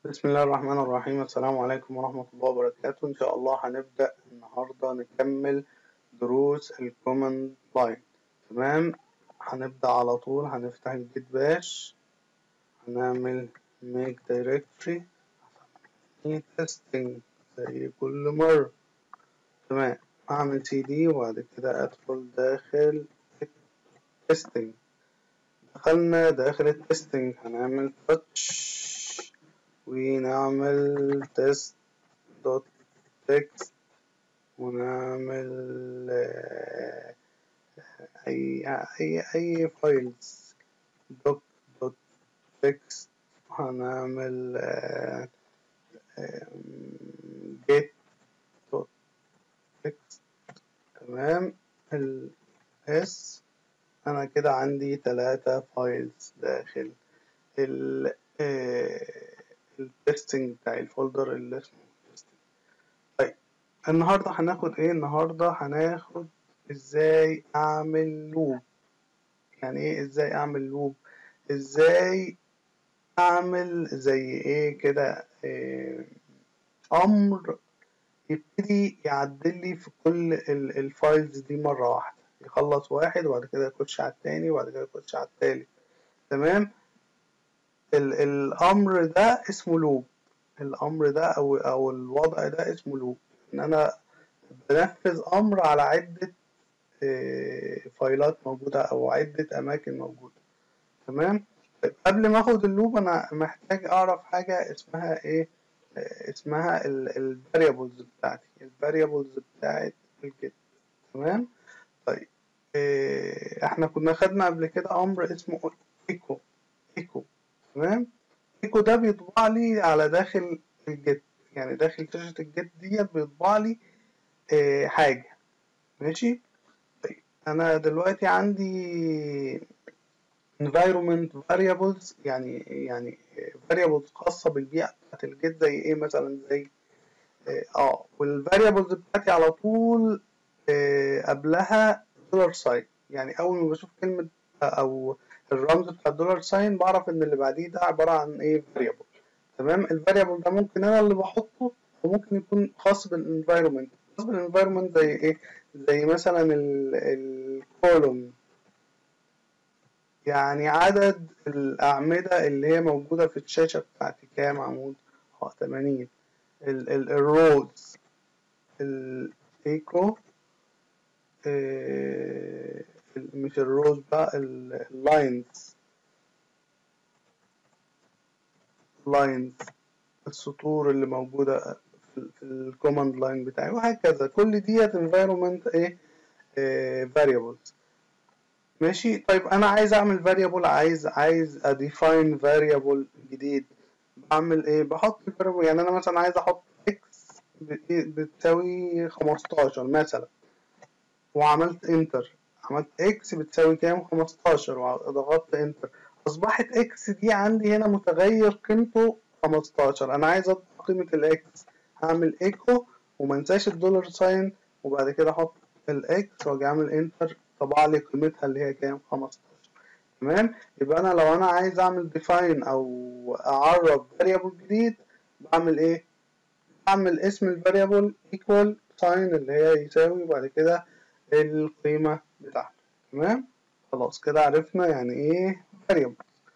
بسم الله الرحمن الرحيم السلام عليكم ورحمة الله وبركاته إن شاء الله هنبدأ النهاردة نكمل دروس الكوماند لاين تمام هنبدأ على طول هنفتح الجيت باش هنعمل make directory testing زي كل مرة تمام هعمل cd وبعد كده أدخل داخل testing دخلنا داخل التستنج هنعمل touch ونعمل test دوت text ونعمل أي أي أي فايلز دوك دوت text هنعمل get دوت text تمام ال s أنا كده عندي تلاتة فايلز داخل ال التستنج بتاع الفولدر اللي اسمه تستنج طيب النهارده هناخد ايه النهارده هناخد ازاي اعمل لوب يعني ايه ازاي اعمل لوب ازاي اعمل زي ايه كده إيه امر يبتدي يعدل لي في كل الفايلز دي مره واحده يخلص واحد وبعد كده يخش على التاني وبعد كده يخش على التالت تمام ال الامر ده اسمه لوب الامر ده او او الوضع ده اسمه لوب ان انا بنفذ امر على عده فايلات موجوده او عده اماكن موجوده تمام طيب قبل ما اخد اللوب انا محتاج اعرف حاجه اسمها ايه اسمها الفاريبلز بتاعتي الفاريبلز بتاعت الجيت تمام طيب إيه احنا كنا خدنا قبل كده امر اسمه ايكو ايكو تمام ايكو ده بيطبع لي على داخل الجيت يعني داخل شاشة الجيت ديت بيطبع لي إيه حاجة ماشي طيب انا دلوقتي عندي environment variables يعني يعني variables خاصة بالبيئة بتاعت الجيت زي ايه مثلا زي اه والفاريبلز بتاعتي على طول إيه قبلها دولار ساين يعني اول ما بشوف كلمة او الرمز بتاع الدولار ساين بعرف ان اللي بعديه ده عبارة عن ايه فاريبل تمام الفاريبل ده ممكن انا اللي بحطه وممكن يكون خاص بالانفايرمنت خاص بالانفايرمنت زي ايه زي مثلا الكولوم يعني عدد الأعمدة اللي هي موجودة في الشاشة بتاعتي كام عمود اه تمانين الروز الايكو إيه مش الروز بقى اللاينز لاينز السطور اللي موجودة في الكوماند لاين بتاعي وهكذا كل ديت environment ايه variables ماشي طيب انا عايز اعمل variable عايز عايز اديفاين variable جديد بعمل ايه بحط variable يعني انا مثلا عايز احط x بتساوي خمستاشر مثلا وعملت انتر عملت اكس بتساوي كام 15 وضغطت انتر اصبحت اكس دي عندي هنا متغير قيمته 15 انا عايز اطلع قيمة الاكس هعمل ايكو وما انساش الدولار ساين وبعد كده احط الاكس واجي اعمل انتر طبع لي قيمتها اللي هي كام 15 تمام يبقى انا لو انا عايز اعمل ديفاين او اعرف فاريبل جديد بعمل ايه بعمل اسم الفاريبل ايكوال ساين اللي هي يساوي وبعد كده القيمة بتاعته تمام خلاص كده عرفنا يعني ايه variable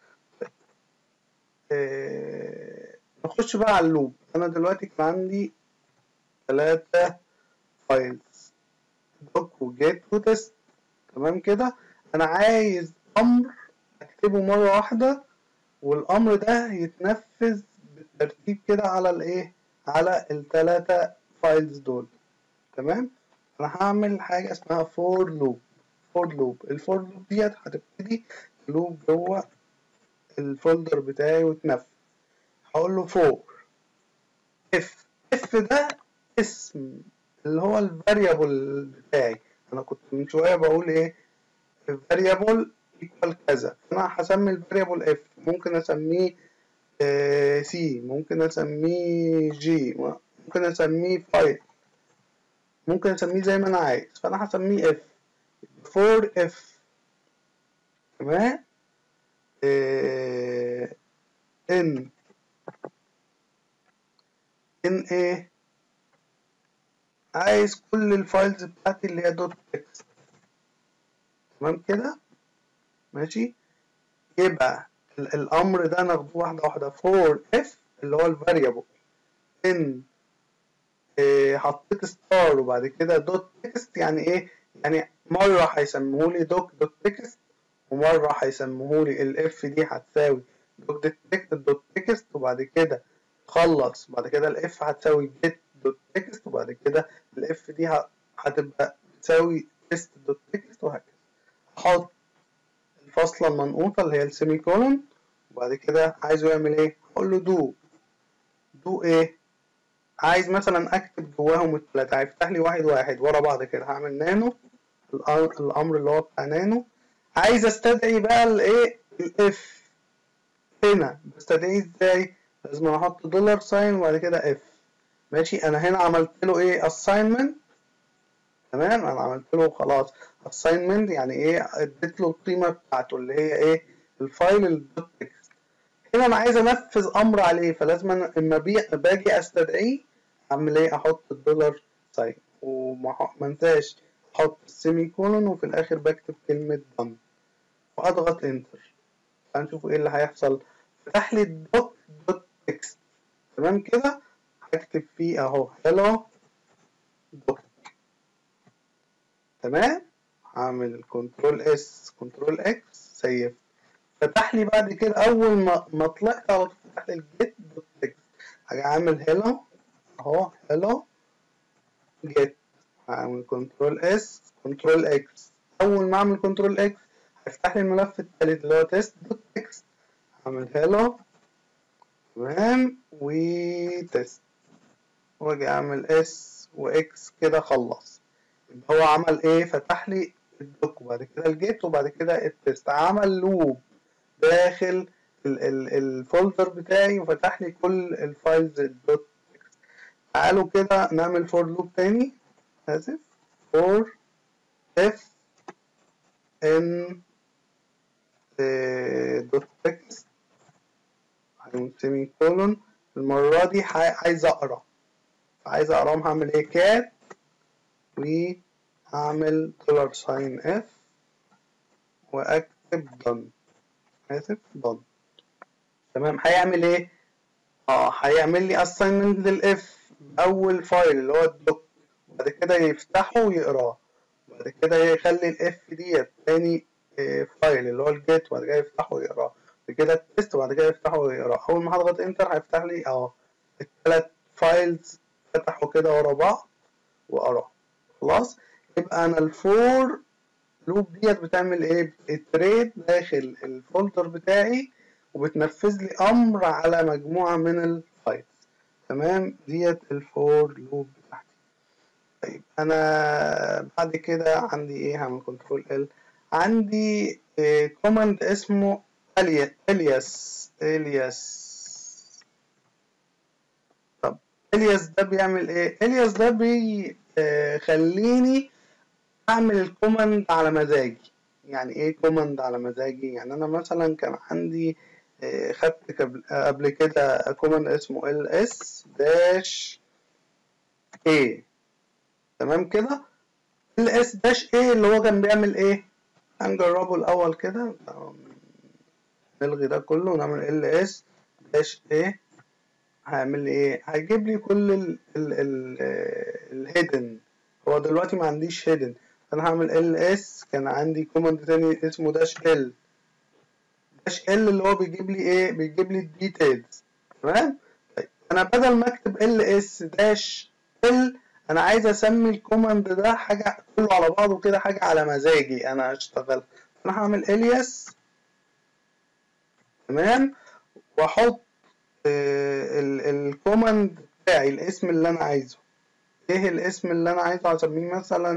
إيه نخش بقى على اللوب انا دلوقتي كان عندي ثلاثة فايلز دوك وجيت وتست تمام كده انا عايز امر اكتبه مرة واحدة والامر ده يتنفذ بالترتيب كده على الايه على الثلاثة فايلز دول تمام انا هعمل حاجه اسمها فور لوب فور لوب الفور لوب ديت هتبتدي لوب جوه الفولدر بتاعي وتنفذ هقول له فور اف اف ده اسم اللي هو الفاريبل بتاعي انا كنت من شويه بقول ايه الفاريبل ايكوال كذا انا هسمي الفاريبل اف ممكن اسميه سي ممكن اسميه جي ممكن اسميه فايل ممكن اسميه زي ما انا عايز فانا هسميه اف فور اف تمام ان ان ايه عايز كل الفايلز بتاعتي اللي هي دوت تكست تمام كده ماشي يبقى ال- الامر ده ناخده واحده واحده فور اف اللي هو الفاريبل ان إيه حطيت ستار وبعد كده دوت تكست يعني ايه يعني مره هيسموهولي دوك دوت تكست ومره هيسموهولي الاف دي هتساوي دوك دوت تكست دوت تكست وبعد كده خلص بعد كده الاف هتساوي جيت دوت تكست وبعد كده الاف دي ه- هتبقى تساوي تيست دوت تكست وهكذا احط الفاصلة المنقوطة اللي هي السيمي كولون وبعد كده عايزه يعمل ايه؟ اقول له دو دو ايه؟ عايز مثلا اكتب جواهم التلاتة هيفتح لي واحد واحد ورا بعض كده هعمل نانو الأ- الامر اللي هو بتاع نانو عايز استدعي بقى الايه؟ الاف هنا بستدعيه ازاي؟ لازم احط دولار ساين وبعد كده اف ماشي انا هنا عملت له ايه؟ assignment تمام انا عملت له خلاص assignment يعني ايه اديت له القيمه بتاعته اللي هي ايه الفايل الدوت تكست هنا انا عايز انفذ امر عليه فلازم أنا اما بي- باجي استدعيه اعمل ايه احط الدولار ساين وما أح- ما انساش احط السيمي كولون وفي الاخر بكتب كلمه done واضغط انتر هنشوف ايه اللي هيحصل فتح لي الدوت دوت تكست تمام كده هكتب فيه اهو hello دوت تمام هعمل كنترول اس كنترول اكس سيف فتح لي بعد كده اول ما ما طلعت على طول فتح لي الجيت دوت تكست هاجي عامل هيلو اهو هيلو جيت هعمل كنترول اس كنترول اكس اول ما اعمل كنترول اكس هيفتح لي الملف التالت اللي هو تيست دوت تكست هعمل هيلو تمام وتيست واجي اعمل اس واكس كده خلص يبقى هو عمل ايه فتح لي الدوك وبعد كده الجيت وبعد كده التست عمل لوب داخل ال ال الفولدر بتاعي وفتح لي كل الفايلز الدوت تكست تعالوا كده نعمل فور لوب تاني اسف فور اف ان دوت تكست سيمي كولون المرة دي ح- عايز اقرا عايز اقراهم هعمل ايه كات وهعمل دولار ساين اف واكتب done اسف done تمام هيعمل ايه اه هيعمل لي assignment للاف اول فايل اللي هو الدوك وبعد كده يفتحه ويقراه وبعد كده يخلي الاف ديت تاني آه، فايل اللي هو الجيت وبعد كده يفتحه ويقراه بعد كده التست وبعد كده يفتحه ويقراه اول ما هضغط انتر هيفتح لي اهو التلات فايلز فتحوا كده ورا بعض وقراه خلاص يبقى انا الفور لوب ديت بتعمل ايه بتريد داخل الفولدر بتاعي وبتنفذ لي امر على مجموعه من الفايلز تمام ديت الفور لوب بتاعتي طيب انا بعد كده عندي ايه هعمل كنترول ال عندي كوماند اسمه الياس الياس الياس طب الياس ده بيعمل ايه الياس ده بيخليني اعمل الكوماند على مزاجي يعني ايه كوماند على مزاجي يعني انا مثلا كان عندي آه، خدت قبل قبل كده كوماند اسمه ال اس داش ايه تمام كده ال اس داش ايه اللي هو كان بيعمل ايه هنجربه الاول كده نلغي ده كله ونعمل ال اس داش ايه هيعمل لي ايه هيجيب لي كل ال ال ال الهيدن هو دلوقتي ما عنديش هيدن انا هعمل ال اس كان عندي كوماند تاني اسمه داش ال داش ال اللي هو بيجيب لي ايه بيجيب لي الديتيلز تمام طيب انا بدل ما اكتب ال اس داش ال انا عايز اسمي الكوماند ده حاجه كله على بعضه كده حاجه على مزاجي انا هشتغل فانا هعمل الياس تمام واحط آه، ال- الكوماند بتاعي الاسم اللي انا عايزه ايه الاسم اللي انا عايزه اسميه مثلا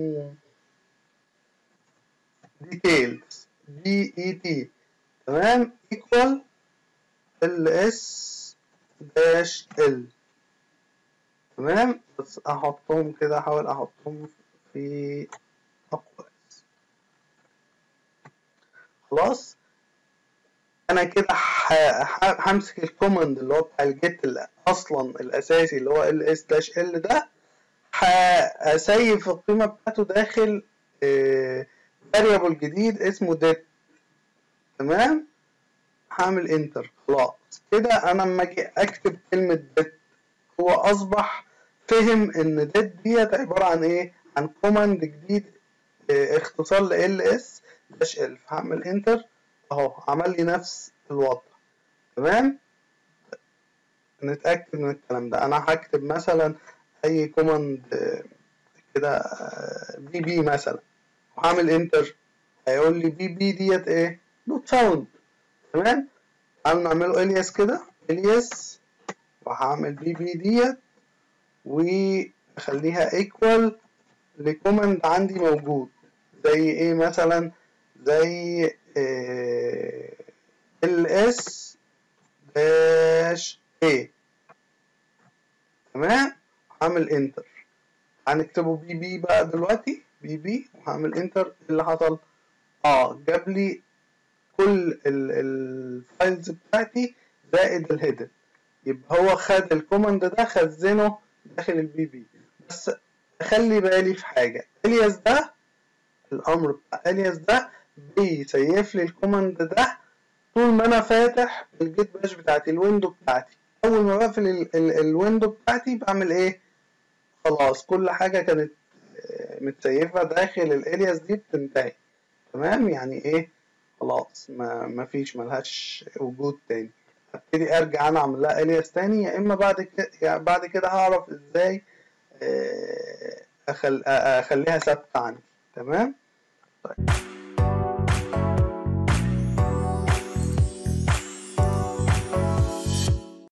details دي اي تي تمام equal ال اس داش ال تمام بس احطهم كده احاول احطهم في اقواس خلاص انا كده همسك الكوماند اللي هو بتاع الجيت اصلا الاساسي اللي هو ال اس داش ال ده هسيف القيمه بتاعته داخل فاريبل جديد اسمه ديت تمام هعمل انتر خلاص كده انا لما اجي اكتب كلمه ديت هو اصبح فهم ان ديت ديت عباره عن ايه عن كوماند جديد اه اختصار ل ال اس داش ال فهعمل انتر اهو عمل لي نفس الوضع تمام نتاكد من الكلام ده انا هكتب مثلا اي كوماند اه كده بي بي مثلا وهعمل انتر هيقول لي بي بي ديت ايه نوت فاوند تمام تعالوا نعمله الياس كده الياس وهعمل بي بي ديت واخليها ايكوال لكوماند عندي موجود زي ايه مثلا زي ال اس داش ايه تمام هعمل انتر هنكتبه بي بي بقى دلوقتي بي بي وهعمل انتر اللي حصل اه جاب لي كل الفايلز بتاعتي زائد الهيدن يبقى هو خد الكوماند ده خزنه داخل البي بي بس خلي بالي في حاجه الياس ده الامر بتاع الياس ده بيسيف لي الكوماند ده طول ما انا فاتح الجيت باش بتاعتي الويندو بتاعتي اول ما بقفل ال ال الويندو بتاعتي بعمل ايه خلاص كل حاجه كانت متسيفه داخل الالياس دي بتنتهي تمام يعني ايه خلاص ما ما فيش ملهاش وجود تاني هبتدي ارجع انا اعمل لها الياس تاني يا اما بعد كده يعني بعد كده هعرف ازاي أخل... اخليها ثابته عندي تمام طيب